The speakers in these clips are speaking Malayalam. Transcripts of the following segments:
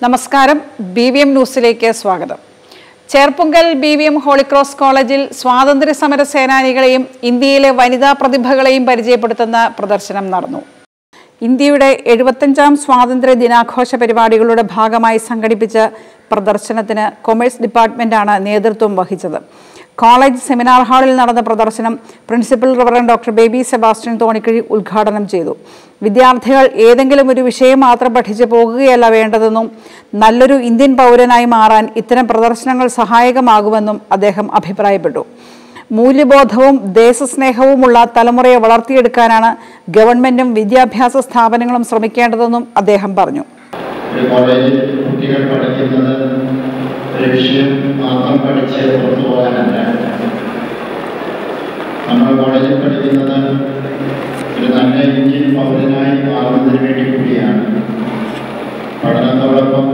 നമസ്കാരം ബി വി എം ന്യൂസിലേക്ക് സ്വാഗതം Cherpunkal B V M Holy Cross കോളേജിൽ സ്വാതന്ത്ര്യ സമര സേനാനികളെയും ഇന്ത്യയിലെ വനിതാ പ്രതിഭകളെയും പരിചയപ്പെടുത്തുന്ന പ്രദർശനം നടന്നു ഇന്ത്യയുടെ എഴുപത്തഞ്ചാം സ്വാതന്ത്ര്യ ദിനാഘോഷ പരിപാടികളുടെ ഭാഗമായി സംഘടിപ്പിച്ച പ്രദർശനത്തിന് കൊമേഴ്സ് ഡിപ്പാർട്ട്മെന്റാണ് നേതൃത്വം വഹിച്ചത് കോളേജ് സെമിനാർ ഹാളിൽ നടന്ന പ്രദർശനം principal reverend doctor Baby Sebastian Thonikuzhi ഉദ്ഘാടനം ചെയ്തു വിദ്യാർത്ഥികൾ ഏതെങ്കിലും ഒരു വിഷയം മാത്രം പഠിച്ചു പോകുകയല്ല വേണ്ടതെന്നും നല്ലൊരു ഇന്ത്യൻ പൗരനായി മാറാൻ ഇത്തരം പ്രദർശനങ്ങൾ സഹായകമാകുമെന്നും അദ്ദേഹം അഭിപ്രായപ്പെട്ടു മൂല്യബോധവും ദേശസ്നേഹവുമുള്ള തലമുറയെ വളർത്തിയെടുക്കാനാണ് ഗവൺമെന്റും വിദ്യാഭ്യാസ സ്ഥാപനങ്ങളും ശ്രമിക്കേണ്ടതെന്നും അദ്ദേഹം പറഞ്ഞു ഒരു കോളേജിൽ കുട്ടികൾ പഠിക്കുന്നത് ഒരു വിഷയം മാത്രം പഠിച്ച് പുറത്തു പോകാനല്ല നമ്മൾ കോളേജിൽ പഠിക്കുന്നത് ഒരു നല്ല ഇന്ത്യൻ പൗരനായി മാറുന്നതിന് വേണ്ടി കൂടിയാണ് പഠനത്തോടൊപ്പം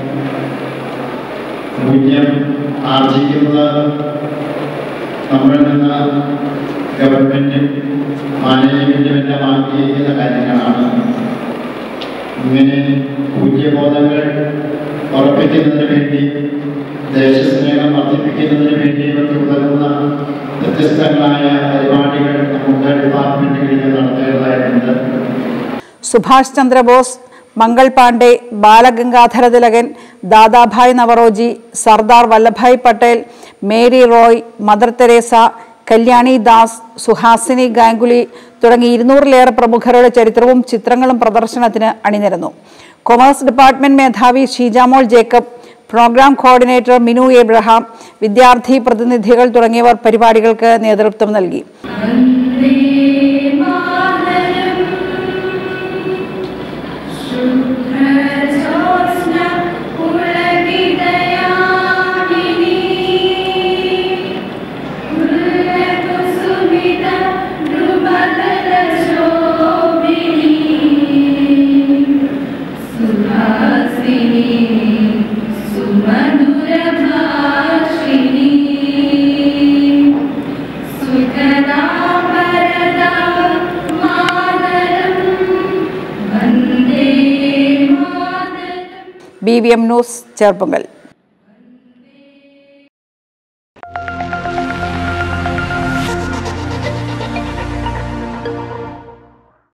മൂല്യം ആർജിക്കുന്നത് നമ്മളിൽ നിന്ന് ഗവൺമെൻറ്റും മാനേജ്മെൻറ്റും എല്ലാം ആഗ്രഹിക്കുന്ന കാര്യങ്ങളാണ് ഇങ്ങനെ മൂല്യബോധങ്ങൾ ഉറപ്പിക്കുന്നതിന് വേണ്ടി ദേശസ്നേഹം വർദ്ധിപ്പിക്കുന്നതിന് വേണ്ടി ഇവർക്ക് ഉതകുന്ന വ്യത്യസ്തങ്ങളായ പരിപാടികൾ നമ്മുടെ ഡിപ്പാർട്ട്മെൻറ്റുകളിൽ നടത്തേണ്ടതായിട്ടുണ്ട് Subhash Chandra Bose Mangal Pandey Balagangadhara Thilakan Dadabhai Naoroji Sardar Vallabhbhai Patel Mary Roy Mother Teresa Kalyani Das Suhasini Ganguly തുടങ്ങി ഇരുന്നൂറിലേറെ പ്രമുഖരുടെ ചരിത്രവും ചിത്രങ്ങളും പ്രദർശനത്തിന് അണിനിരന്നു കൊമേഴ്സ് ഡിപ്പാർട്ട്മെന്റ് മേധാവി Sheejamol Jacob programme coordinator Minu Abraham വിദ്യാർത്ഥി പ്രതിനിധികൾ തുടങ്ങിയവർ പരിപാടികൾക്ക് നേതൃത്വം നൽകി വന്ദേ മാതരം ശുഭ്രജോത്സ്ന പുളകിതയാമിനി ഉല്ലകുസുമിത ധ്രുവദലശോഭിനി സുഹാസിനി സുമധുരഭാഷിണി സുഖദാപരദാ Mataram Vande Mataram B V M news Cherpunkal